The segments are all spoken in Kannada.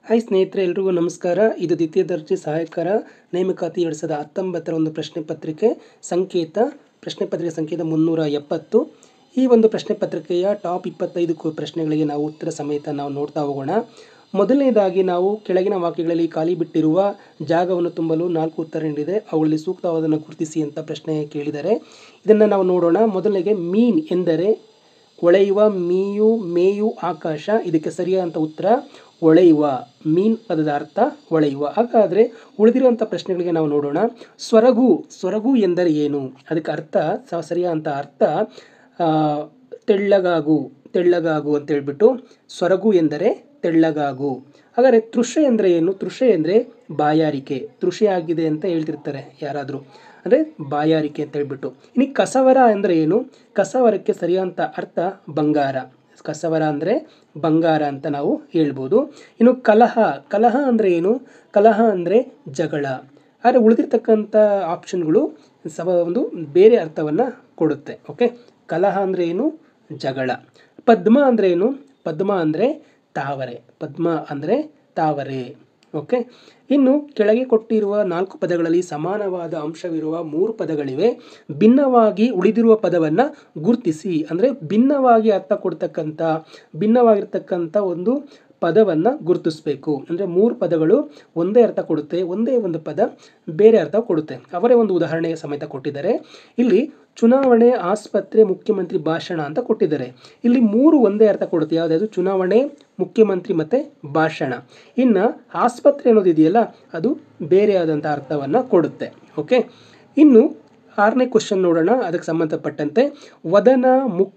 ಹಾಯ್ ಸ್ನೇಹಿತರೆ ಎಲ್ರಿಗೂ ನಮಸ್ಕಾರ ಇದು ದ್ವಿತೀಯ ದರ್ಜೆ ಸಹಾಯಕರ ನೇಮಕಾತಿ ಎರಡು ಸಾವಿರದ ಹತ್ತೊಂಬತ್ತರ ಒಂದು ಪ್ರಶ್ನೆ ಪತ್ರಿಕೆ ಸಂಕೇತ ಪ್ರಶ್ನೆ ಪತ್ರಿಕೆ ಸಂಕೇತ ಮುನ್ನೂರ ಎಪ್ಪತ್ತು ಈ ಒಂದು ಪ್ರಶ್ನೆ ಪತ್ರಿಕೆಯ ಟಾಪ್ ಇಪ್ಪತ್ತೈದು ಕು- ಪ್ರಶ್ನೆಗಳಿಗೆ ನಾವು ಉತ್ತರ ಸಮೇತ ನಾವು ನೋಡ್ತಾ ಹೋಗೋಣ ಮೊದಲನೇದಾಗಿ ನಾವು ಕೆಳಗಿನ ವಾಕ್ಯಗಳಲ್ಲಿ ಖಾಲಿ ಬಿಟ್ಟಿರುವ ಜಾಗವನ್ನು ತುಂಬಲು ನಾಲ್ಕು ಉತ್ತರ ನೀಡಿದೆ ಅವುಗಳಲ್ಲಿ ಸೂಕ್ತವಾದನ್ನು ಗುರುತಿಸಿ ಅಂತ ಪ್ರಶ್ನೆ ಕೇಳಿದರೆ ಇದನ್ನು ನಾವು ನೋಡೋಣ ಮೊದಲಿಗೆ ಮೀನ್ ಎಂದರೆ ಹೊಳೆಯುವ ಮೀಯು ಮೇಯು ಆಕಾಶ ಇದಕ್ಕೆ ಸರಿಯಾದಂಥ ಉತ್ತರ ಹೊಳೆಯುವ ಮೀನ್ ಪದದ ಅರ್ಥ ಹೊಳೆಯುವ ಹಾಗಾದರೆ ಉಳಿದಿರುವಂಥ ಪ್ರಶ್ನೆಗಳಿಗೆ ನಾವು ನೋಡೋಣ ಸ್ವರಗು ಸ್ವರಗು ಎಂದರೆ ಏನು ಅದಕ್ಕೆ ಅರ್ಥ ಸ- ಸರಿಯಾದಂಥ ಅರ್ಥ ಆ, ತೆಳ್ಳಗಾಗು ತೆಳ್ಳಗಾಗು ಅಂತ ಹೇಳ್ಬಿಟ್ಟು ಸ್ವರಗು ಎಂದರೆ ತೆಳ್ಳಗಾಗು ಹಾಗಾದರೆ ತೃಷೆ ಅಂದರೆ ಏನು ತೃಷೆ ಅಂದರೆ ಬಾಯಾರಿಕೆ ತೃಷೆ ಆಗಿದೆ ಅಂತ ಹೇಳ್ತಿರ್ತಾರೆ ಯಾರಾದರೂ ಅಂದರೆ ಬಾಯಾರಿಕೆ ಅಂತ ಹೇಳ್ಬಿಟ್ಟು ಇನ್ನು ಕಸವರ ಅಂದರೆ ಏನು ಕಸವರಕ್ಕೆ ಸರಿಯಾದಂಥ ಅರ್ಥ ಬಂಗಾರ ಕಸವರ ಅಂದರೆ ಬಂಗಾರ ಅಂತ ನಾವು ಹೇಳ್ಬೋದು ಇನ್ನು ಕಲಹ ಕಲಹ ಅಂದರೆ ಏನು ಕಲಹ ಅಂದರೆ ಜಗಳ ಆದರೆ ಉಳಿದಿರ್ತಕ್ಕಂಥ ಆಪ್ಷನ್ಗಳು ಸವ ಒಂದು ಬೇರೆ ಅರ್ಥವನ್ನು ಕೊಡುತ್ತೆ ಓಕೆ ಕಲಹ ಅಂದರೆ ಏನು ಜಗಳ ಪದ್ಮ ಅಂದರೆ ಏನು ಪದ್ಮ ಅಂದರೆ ತಾವರೆ ಪದ್ಮ ಅಂದರೆ ತಾವರೆ ಓಕೆ ಇನ್ನು ಕೆಳಗೆ ಕೊಟ್ಟಿರುವ ನಾಲ್ಕು ಪದಗಳಲ್ಲಿ ಸಮಾನವಾದ ಅಂಶವಿರುವ ಮೂರು ಪದಗಳಿವೆ ಭಿನ್ನವಾಗಿ ಉಳಿದಿರುವ ಪದವನ್ನು ಗುರುತಿಸಿ ಅಂದರೆ ಭಿನ್ನವಾಗಿ ಅರ್ಥ ಕೊಡ್ತಕ್ಕಂಥ ಭಿನ್ನವಾಗಿರ್ತಕ್ಕಂಥ ಒಂದು ಪದವನ್ನು ಗುರುತಿಸಬೇಕು ಅಂದರೆ ಮೂರು ಪದಗಳು ಒಂದೇ ಅರ್ಥ ಕೊಡುತ್ತೆ ಒಂದೇ ಒಂದು ಪದ ಬೇರೆ ಅರ್ಥ ಕೊಡುತ್ತೆ ಅವರೇ ಒಂದು ಉದಾಹರಣೆಗೆ ಸಮೇತ ಕೊಟ್ಟಿದ್ದಾರೆ ಇಲ್ಲಿ ಚುನಾವಣೆ ಆಸ್ಪತ್ರೆ ಮುಖ್ಯಮಂತ್ರಿ ಭಾಷಣ ಅಂತ ಕೊಟ್ಟಿದ್ದಾರೆ ಇಲ್ಲಿ ಮೂರು ಒಂದೇ ಅರ್ಥ ಕೊಡುತ್ತೆ ಯಾವುದಾದ್ರು ಚುನಾವಣೆ ಮುಖ್ಯಮಂತ್ರಿ ಮತ್ತು ಭಾಷಣ ಇನ್ನು ಆಸ್ಪತ್ರೆ ಅನ್ನೋದು ಇದೆಯಲ್ಲ ಅದು ಬೇರೆಯಾದಂಥ ಅರ್ಥವನ್ನು ಕೊಡುತ್ತೆ ಓಕೆ ಇನ್ನು ಆರನೇ ಕ್ವಶನ್ ನೋಡೋಣ ಅದಕ್ಕೆ ಸಂಬಂಧಪಟ್ಟಂತೆ ವದನ ಮುಖ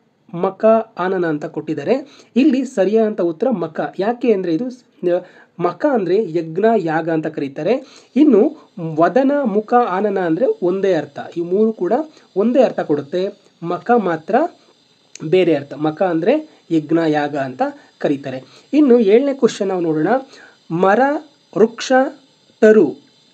ಮಕ ಆನನ ಅಂತ ಕೊಟ್ಟಿದ್ದಾರೆ ಇಲ್ಲಿ ಸರಿಯಾದಂಥ ಉತ್ತರ ಮಕ ಯಾಕೆ ಅಂದರೆ ಇದು ಸ- ಮಕ ಅಂದರೆ ಯಜ್ಞ ಯಾಗ ಅಂತ ಕರೀತಾರೆ ಇನ್ನು ವದನ ಮುಖ ಆನನ ಅಂದರೆ ಒಂದೇ ಅರ್ಥ ಈ ಮೂರು ಕೂಡ ಒಂದೇ ಅರ್ಥ ಕೊಡುತ್ತೆ ಮಕ ಮಾತ್ರ ಬೇರೆ ಅರ್ಥ ಮಕ ಅಂದರೆ ಯಜ್ಞ ಯಾಗ ಅಂತ ಕರೀತಾರೆ ಇನ್ನು ಏಳನೇ ಕ್ವಶನ್ ನಾವು ನೋಡೋಣ ಮರ ವೃಕ್ಷ ತರು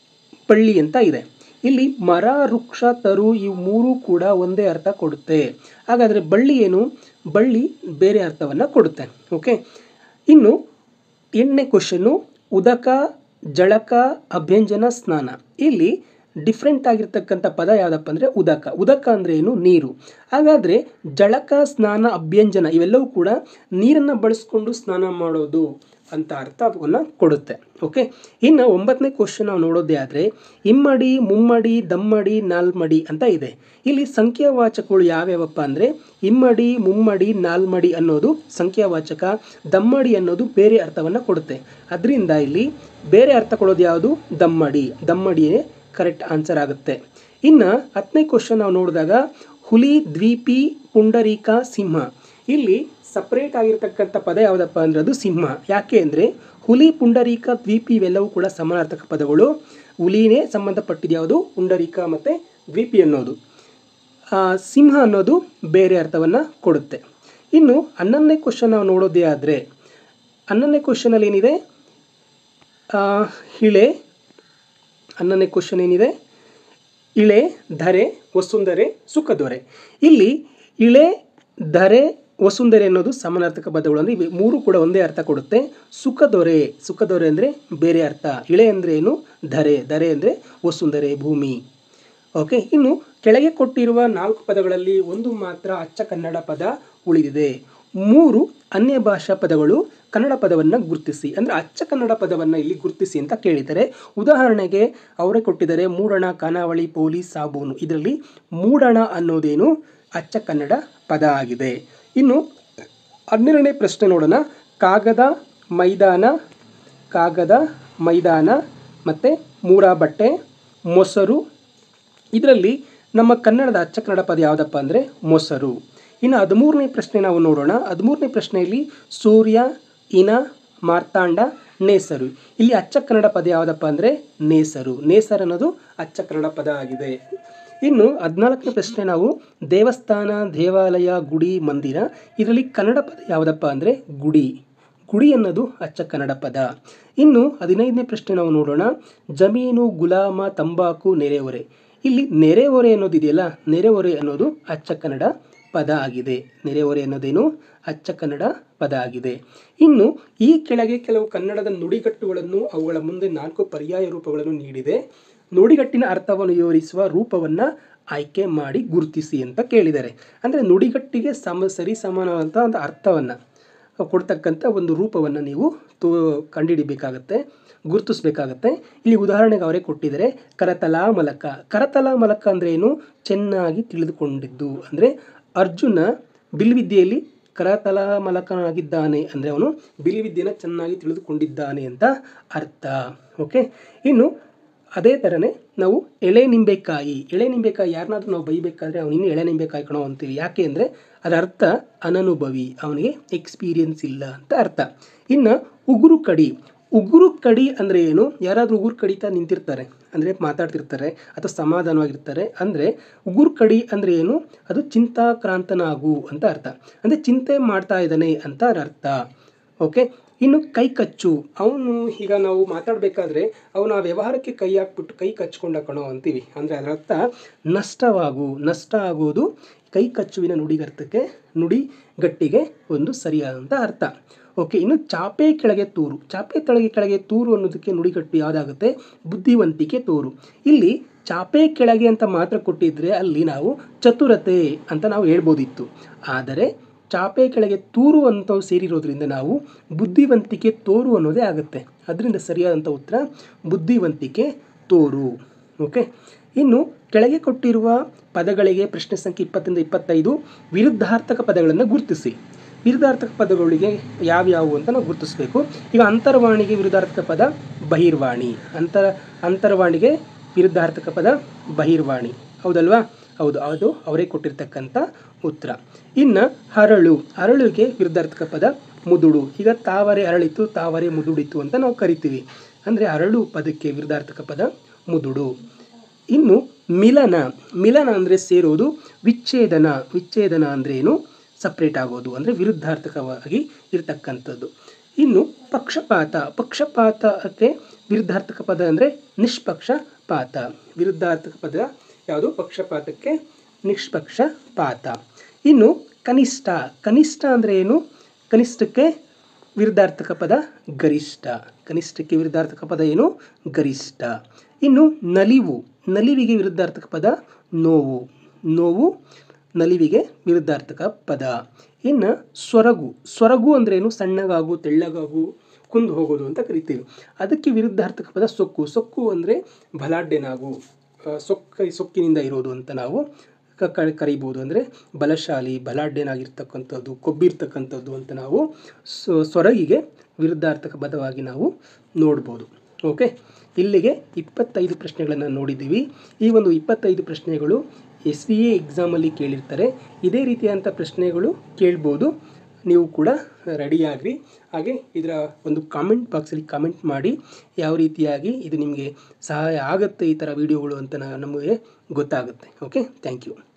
ಬಳ್ಳಿ ಅಂತ ಇದೆ ಇಲ್ಲಿ ಮರ ವೃಕ್ಷ ತರು ಇವು ಮೂರು ಕೂಡ ಒಂದೇ ಅರ್ಥ ಕೊಡುತ್ತೆ ಹಾಗಾದರೆ ಬಳ್ಳಿ ಏನು ಬಳ್ಳಿ ಬೇರೆ ಅರ್ಥವನ್ನು ಕೊಡುತ್ತೆ ಓಕೆ ಇನ್ನು ಎಂಟನೇ ಕ್ವಶನ್ನು ಉದಕ ಜಳಕ ಅಭ್ಯಂಜನ ಸ್ನಾನ ಇಲ್ಲಿ ಡಿಫ್ರೆಂಟ್ ಆಗಿರ್ತಕ್ಕಂಥ ಪದ ಯಾವುದಪ್ಪ ಅಂದರೆ ಉದಕ ಉದಕ ಅಂದರೆ ಏನು ನೀರು ಹಾಗಾದರೆ ಜಳಕ ಸ್ನಾನ ಅಭ್ಯಂಜನ ಇವೆಲ್ಲವೂ ಕೂಡ ನೀರನ್ನು ಬಳಸ್ಕೊಂಡು ಸ್ನಾನ ಮಾಡೋದು ಅಂತ ಅರ್ಥವನ್ನು ಕೊಡುತ್ತೆ ಓಕೆ ಇನ್ನು ಒಂಬತ್ತನೇ ಕ್ವಶನ್ ನಾವು ನೋಡೋದೇ ಆದರೆ ಇಮ್ಮಡಿ ಮುಮ್ಮಡಿ ದಮ್ಮಡಿ ನಾಲ್ಮಡಿ ಅಂತ ಇದೆ ಇಲ್ಲಿ ಸಂಖ್ಯಾವಾಚಕಗಳು ಯಾವ್ಯಾವಪ್ಪ ಅಂದರೆ ಇಮ್ಮಡಿ ಮುಮ್ಮಡಿ ನಾಲ್ಮಡಿ ಅನ್ನೋದು ಸಂಖ್ಯಾವಾಚಕ ದಮ್ಮಡಿ ಅನ್ನೋದು ಬೇರೆ ಅರ್ಥವನ್ನು ಕೊಡುತ್ತೆ ಅದರಿಂದ ಇಲ್ಲಿ ಬೇರೆ ಅರ್ಥ ಕೊಡೋದು ಯಾವುದು ದಮ್ಮಡಿ ದಮ್ಮಡಿಯೇ ಕರೆಕ್ಟ್ ಆನ್ಸರ್ ಆಗುತ್ತೆ ಇನ್ನು ಹತ್ತನೇ ಕ್ವಶನ್ ನಾವು ನೋಡಿದಾಗ ಹುಲಿ ದ್ವೀಪಿ ಪುಂಡರೀಕ ಸಿಂಹ ಇಲ್ಲಿ ಸಪ್ರೇಟ್ ಆಗಿರ್ತಕ್ಕಂಥ ಪದ ಯಾವುದಪ್ಪ ಅಂದರೆ ಅದು ಸಿಂಹ ಯಾಕೆ ಅಂದರೆ ಹುಲಿ ಪುಂಡರೀಕ ದ್ವೀಪಿ ಇವೆಲ್ಲವೂ ಕೂಡ ಸಮಾನಾರ್ಥಕ ಪದಗಳು ಹುಲಿನೇ ಸಂಬಂಧಪಟ್ಟಿದ್ದು ಯಾವುದು ಪುಂಡರೀಕ ಮತ್ತು ದ್ವೀಪಿ ಅನ್ನೋದು ಆ, ಸಿಂಹ ಅನ್ನೋದು ಬೇರೆ ಅರ್ಥವನ್ನು ಕೊಡುತ್ತೆ ಇನ್ನು ಹನ್ನೊಂದನೇ ಕ್ವಶನ್ ನಾವು ನೋಡೋದೇ ಆದರೆ ಹನ್ನೊಂದನೇ ಕ್ವಶನಲ್ಲಿ ಏನಿದೆ ಆ, ಇಳೆ ಹನ್ನೊಂದನೇ ಕ್ವಶನ್ ಏನಿದೆ ಇಳೆ ಧರೆ ವಸುಂಧರೆ ಸುಖದೊರೆ ಇಲ್ಲಿ ಇಳೆ ಧರೆ ವಸುಂಧರೆ ಅನ್ನೋದು ಸಮಾನಾರ್ಥಕ ಪದಗಳು ಅಂದರೆ ಇವೆ ಮೂರು ಕೂಡ ಒಂದೇ ಅರ್ಥ ಕೊಡುತ್ತೆ ಸುಖದೊರೆ ಸುಖದೊರೆ ಅಂದರೆ ಬೇರೆ ಅರ್ಥ ಇಳೆ ಅಂದರೆ ಏನು ಧರೆ ಧರೆ ಅಂದರೆ ವಸುಂಧರೆ ಭೂಮಿ ಓಕೆ ಇನ್ನು ಕೆಳಗೆ ಕೊಟ್ಟಿರುವ ನಾಲ್ಕು ಪದಗಳಲ್ಲಿ ಒಂದು ಮಾತ್ರ ಅಚ್ಚ ಕನ್ನಡ ಪದ ಉಳಿದಿದೆ ಮೂರು ಅನ್ಯ ಭಾಷಾ ಪದಗಳು ಕನ್ನಡ ಪದವನ್ನು ಗುರುತಿಸಿ ಅಂದರೆ ಅಚ್ಚ ಕನ್ನಡ ಪದವನ್ನು ಇಲ್ಲಿ ಗುರುತಿಸಿ ಅಂತ ಕೇಳಿದ್ದಾರೆ ಉದಾಹರಣೆಗೆ ಅವರೇ ಕೊಟ್ಟಿದ್ದಾರೆ ಮೂಡಣ ಖಾನಾವಳಿ ಪೊಲೀಸ್ ಸಾಬೂನು ಇದರಲ್ಲಿ ಮೂಡಣ ಅನ್ನೋದೇನು ಅಚ್ಚ ಕನ್ನಡ ಪದ ಆಗಿದೆ ಇನ್ನು ಹನ್ನೆರಡನೇ ಪ್ರಶ್ನೆ ನೋಡೋಣ ಕಾಗದ ಮೈದಾನ ಕಾಗದ ಮೈದಾನ ಮತ್ತು ಮೂರ ಬಟ್ಟೆ ಮೊಸರು ಇದರಲ್ಲಿ ನಮ್ಮ ಕನ್ನಡದ ಅಚ್ಚ ಕನ್ನಡ ಪದ ಯಾವುದಪ್ಪ ಅಂದರೆ ಮೊಸರು ಇನ್ನು ಹದಿಮೂರನೇ ಪ್ರಶ್ನೆ ನಾವು ನೋಡೋಣ ಹದಿಮೂರನೇ ಪ್ರಶ್ನೆಯಲ್ಲಿ ಸೂರ್ಯ ಇನ ಮಾರ್ತಾಂಡ ನೇಸರು ಇಲ್ಲಿ ಅಚ್ಚ ಕನ್ನಡ ಪದ ಯಾವುದಪ್ಪ ಅಂದರೆ ನೇಸರು ನೇಸರ್ ಅನ್ನೋದು ಅಚ್ಚ ಕನ್ನಡ ಪದ ಆಗಿದೆ ಇನ್ನು ಹದಿನಾಲ್ಕನೇ ಪ್ರಶ್ನೆ ನಾವು ದೇವಸ್ಥಾನ ದೇವಾಲಯ ಗುಡಿ ಮಂದಿರ ಇದರಲ್ಲಿ ಕನ್ನಡ ಪದ ಯಾವುದಪ್ಪ ಅಂದರೆ ಗುಡಿ ಗುಡಿ ಅನ್ನೋದು ಅಚ್ಚ ಕನ್ನಡ ಪದ ಇನ್ನು ಹದಿನೈದನೇ ಪ್ರಶ್ನೆ ನಾವು ನೋಡೋಣ ಜಮೀನು ಗುಲಾಮ ತಂಬಾಕು ನೆರೆಹೊರೆ ಇಲ್ಲಿ ನೆರೆಹೊರೆ ಅನ್ನೋದು ಇದೆಯಲ್ಲ ನೆರೆಹೊರೆ ಅನ್ನೋದು ಅಚ್ಚ ಕನ್ನಡ ಪದ ಆಗಿದೆ ನೆರೆಹೊರೆ ಅನ್ನೋದೇನು ಅಚ್ಚ ಕನ್ನಡ ಪದ ಆಗಿದೆ ಇನ್ನು ಈ ಕೆಳಗೆ ಕೆಲವು ಕನ್ನಡದ ನುಡಿಗಟ್ಟುಗಳನ್ನು ಅವುಗಳ ಮುಂದೆ ನಾಲ್ಕು ಪರ್ಯಾಯ ರೂಪಗಳನ್ನು ನೀಡಿದೆ ನುಡಿಗಟ್ಟಿನ ಅರ್ಥವನ್ನು ವಿವರಿಸುವ ರೂಪವನ್ನು ಆಯ್ಕೆ ಮಾಡಿ ಗುರುತಿಸಿ ಅಂತ ಕೇಳಿದ್ದಾರೆ ಅಂದರೆ ನುಡಿಗಟ್ಟಿಗೆ ಸಮ ಸರಿ ಸಮಾನವಾದಂಥ ಒಂದು ಅರ್ಥವನ್ನು ಕೊಡ್ತಕ್ಕಂಥ ಒಂದು ರೂಪವನ್ನು ನೀವು ತೋ ಕಂಡುಹಿಡಿಬೇಕಾಗತ್ತೆ ಗುರುತಿಸ್ಬೇಕಾಗತ್ತೆ ಇಲ್ಲಿ ಉದಾಹರಣೆಗೆ ಅವರೇ ಕೊಟ್ಟಿದ್ದಾರೆ ಕರತಲಾ ಮಲಕ ಕರತಲಾ ಮಲಕ ಅಂದರೆ ಏನು ಚೆನ್ನಾಗಿ ತಿಳಿದುಕೊಂಡಿದ್ದು ಅಂದರೆ ಅರ್ಜುನ ಬಿಲ್ವಿದ್ಯೆಯಲ್ಲಿ ಕರತಲಾ ಮಲಕನಾಗಿದ್ದಾನೆ ಅಂದರೆ ಅವನು ಬಿಲ್ವಿದ್ಯೆನ ಚೆನ್ನಾಗಿ ತಿಳಿದುಕೊಂಡಿದ್ದಾನೆ ಅಂತ ಅರ್ಥ ಓಕೆ ಇನ್ನು ಅದೇ ಥರನೇ ನಾವು ಎಳೆ ನಿಂಬೆಕಾಯಿ ಎಳೆ ನಿಂಬೆಕಾಯಿ ಯಾರನ್ನಾದ್ರೂ ನಾವು ಬೈಬೇಕಾದ್ರೆ ಅವನಿನ್ನು ಎಳೆ ನಿಂಬೆಕಾಯಿ ಕಣೋ ಅಂತೀವಿ ಯಾಕೆ ಅಂದರೆ ಅದರ ಅರ್ಥ ಅನನುಭವಿ ಅವನಿಗೆ ಎಕ್ಸ್ಪೀರಿಯನ್ಸ್ ಇಲ್ಲ ಅಂತ ಅರ್ಥ ಇನ್ನು ಉಗುರು ಕಡಿ ಉಗುರು ಕಡಿ ಅಂದರೆ ಏನು ಯಾರಾದರೂ ಉಗುರು ಕಡಿತಾ ನಿಂತಿರ್ತಾರೆ ಅಂದರೆ ಮಾತಾಡ್ತಿರ್ತಾರೆ ಅಥವಾ ಸಮಾಧಾನವಾಗಿರ್ತಾರೆ ಅಂದರೆ ಉಗುರು ಕಡಿ ಅಂದರೆ ಏನು ಅದು ಚಿಂತಾಕ್ರಾಂತನಾಗು ಅಂತ ಅರ್ಥ ಅಂದರೆ ಚಿಂತೆ ಮಾಡ್ತಾ ಇದ್ದಾನೆ ಅಂತ ಅದರ ಅರ್ಥ ಓಕೆ ಇನ್ನು ಕೈ ಕಚ್ಚು ಅವನು ಈಗ ನಾವು ಮಾತಾಡಬೇಕಾದ್ರೆ ಅವನು ಆ ವ್ಯವಹಾರಕ್ಕೆ ಕೈ ಹಾಕ್ಬಿಟ್ಟು ಕೈ ಕಚ್ಕೊಂಡ ಕಣೋ ಅಂತೀವಿ ಅಂದರೆ ಅದರ ಅರ್ಥ ನಷ್ಟವಾಗು ನಷ್ಟ ಆಗುವುದು ಕೈ ಕಚ್ಚುವಿನ ನುಡಿಗರ್ಥಕ್ಕೆ ನುಡಿಗಟ್ಟಿಗೆ ಒಂದು ಸರಿಯಾದಂಥ ಅರ್ಥ ಓಕೆ ಇನ್ನು ಚಾಪೆ ಕೆಳಗೆ ತೂರು ಚಾಪೆ ಕೆಳಗೆ ಕೆಳಗೆ ತೂರು ಅನ್ನೋದಕ್ಕೆ ನುಡಿಗಟ್ಟು ಯಾವುದಾಗುತ್ತೆ ಬುದ್ಧಿವಂತಿಕೆ ತೋರು ಇಲ್ಲಿ ಚಾಪೆ ಕೆಳಗೆ ಅಂತ ಮಾತ್ರ ಕೊಟ್ಟಿದ್ರೆ ಅಲ್ಲಿ ನಾವು ಚತುರತೆ ಅಂತ ನಾವು ಹೇಳ್ಬೋದಿತ್ತು ಆದರೆ ಚಾಪೆ ಕೆಳಗೆ ತೂರು ಅಂತವು ಸೇರಿರೋದ್ರಿಂದ ನಾವು ಬುದ್ಧಿವಂತಿಕೆ ತೋರು ಅನ್ನೋದೇ ಆಗುತ್ತೆ ಅದರಿಂದ ಸರಿಯಾದಂಥ ಉತ್ತರ ಬುದ್ಧಿವಂತಿಕೆ ತೋರು ಓಕೆ ಇನ್ನು ಕೆಳಗೆ ಕೊಟ್ಟಿರುವ ಪದಗಳಿಗೆ ಪ್ರಶ್ನೆ ಸಂಖ್ಯೆ ಇಪ್ಪತ್ತರಿಂದ ಇಪ್ಪತ್ತೈದು ವಿರುದ್ಧಾರ್ಥಕ ಪದಗಳನ್ನು ಗುರುತಿಸಿ ವಿರುದ್ಧಾರ್ಥಕ ಪದಗಳಿಗೆ ಯಾವ್ಯಾವು ಅಂತ ನಾವು ಗುರುತಿಸಬೇಕು ಈಗ ಅಂತರ್ವಾಣಿಗೆ ವಿರುದ್ಧಾರ್ಥಕ ಪದ ಬಹಿರ್ವಾಣಿ ಅಂತರ ಅಂತರ್ವಾಣಿಗೆ ವಿರುದ್ಧಾರ್ಥಕ ಪದ ಬಹಿರ್ವಾಣಿ ಹೌದಲ್ವಾ ಹೌದು ಅದು ಅವರೇ ಕೊಟ್ಟಿರ್ತಕ್ಕಂಥ ಉತ್ತರ ಇನ್ನು ಹರಳು ಹರಳುಗೆ ವಿರುದ್ಧಾರ್ಥಕ ಪದ ಮುದುಡು ಈಗ ತಾವರೆ ಅರಳಿತು ತಾವರೆ ಮುದುಡಿತು ಅಂತ ನಾವು ಕರಿತೀವಿ ಅಂದರೆ ಅರಳು ಪದಕ್ಕೆ ವಿರುದ್ಧಾರ್ಥಕ ಪದ ಮುದುಡು ಇನ್ನು ಮಿಲನ ಮಿಲನ ಅಂದರೆ ಸೇರೋದು ವಿಚ್ಛೇದನ ವಿಚ್ಛೇದನ ಅಂದರೆ ಏನು ಸಪ್ರೇಟ್ ಆಗೋದು ಅಂದರೆ ವಿರುದ್ಧಾರ್ಥಕವಾಗಿ ಇರತಕ್ಕಂಥದ್ದು ಇನ್ನು ಪಕ್ಷಪಾತ ಪಕ್ಷಪಾತಕ್ಕೆ ವಿರುದ್ಧಾರ್ಥಕ ಪದ ಅಂದರೆ ನಿಷ್ಪಕ್ಷಪಾತ ವಿರುದ್ಧಾರ್ಥಕ ಪದ ಯಾವುದು ಪಕ್ಷಪಾತಕ್ಕೆ ನಿಷ್ಪಕ್ಷಪಾತ ಇನ್ನು ಕನಿಷ್ಠ ಕನಿಷ್ಠ ಅಂದರೆ ಏನು ಕನಿಷ್ಠಕ್ಕೆ ವಿರುದ್ಧಾರ್ಥಕ ಪದ ಗರಿಷ್ಠ ಕನಿಷ್ಠಕ್ಕೆ ವಿರುದ್ಧಾರ್ಥಕ ಪದ ಏನು ಗರಿಷ್ಠ ಇನ್ನು ನಲಿವು ನಲಿವಿಗೆ ವಿರುದ್ಧಾರ್ಥಕ ಪದ ನೋವು ನೋವು ನಲಿವಿಗೆ ವಿರುದ್ಧಾರ್ಥಕ ಪದ ಇನ್ನು ಸೊರಗು ಸೊರಗು ಅಂದ್ರೇನು ಸಣ್ಣಗಾಗು ತೆಳ್ಳಗಾಗು ಕುಂದು ಹೋಗೋದು ಅಂತ ಕರಿತೀವಿ ಅದಕ್ಕೆ ವಿರುದ್ಧಾರ್ಥಕ ಪದ ಸೊಕ್ಕು ಸೊಕ್ಕು ಅಂದರೆ ಬಲಾಢ್ಯನಾಗು ಆ, ಸೊಕ್ಕ ಸೊಕ್ಕಿನಿಂದ ಇರೋದು ಅಂತ ನಾವು ಕ- ಕ- ಕರಿಬೋದು ಅಂದರೆ ಬಲಶಾಲಿ ಬಲಾಢ್ಯನಾಗಿರ್ತಕ್ಕಂಥದ್ದು ಕೊಬ್ಬಿರ್ತಕ್ಕಂಥದ್ದು ಅಂತ ನಾವು ಸೊ ಸೊರಗಿಗೆ ವಿರುದ್ಧಾರ್ಥಕ ಪದವಾಗಿ ನಾವು ನೋಡ್ಬೋದು ಓಕೆ ಇಲ್ಲಿಗೆ ಇಪ್ಪತ್ತೈದು ಪ್ರಶ್ನೆಗಳನ್ನು ನೋಡಿದ್ದೀವಿ ಈ ಒಂದು ಇಪ್ಪತ್ತೈದು ಪ್ರಶ್ನೆಗಳು ಎಸ್ ಡಿ ಎ ಎಕ್ಸಾಮಲ್ಲಿ ಕೇಳಿರ್ತಾರೆ ಇದೇ ರೀತಿಯಾದಂಥ ಪ್ರಶ್ನೆಗಳು ಕೇಳ್ಬೋದು ನೀವು ಕೂಡ ರೆಡಿಯಾಗ್ರಿ ಹಾಗೆ ಇದರ ಒಂದು ಕಾಮೆಂಟ್ ಬಾಕ್ಸಲ್ಲಿ ಕಾಮೆಂಟ್ ಮಾಡಿ ಯಾವ ರೀತಿಯಾಗಿ ಇದು ನಿಮಗೆ ಸಹಾಯ ಆಗುತ್ತೆ ಈ ಥರ ವೀಡಿಯೋಗಳು ಅಂತ ನಮಗೆ ಗೊತ್ತಾಗುತ್ತೆ ಓಕೆ ಥ್ಯಾಂಕ್ ಯು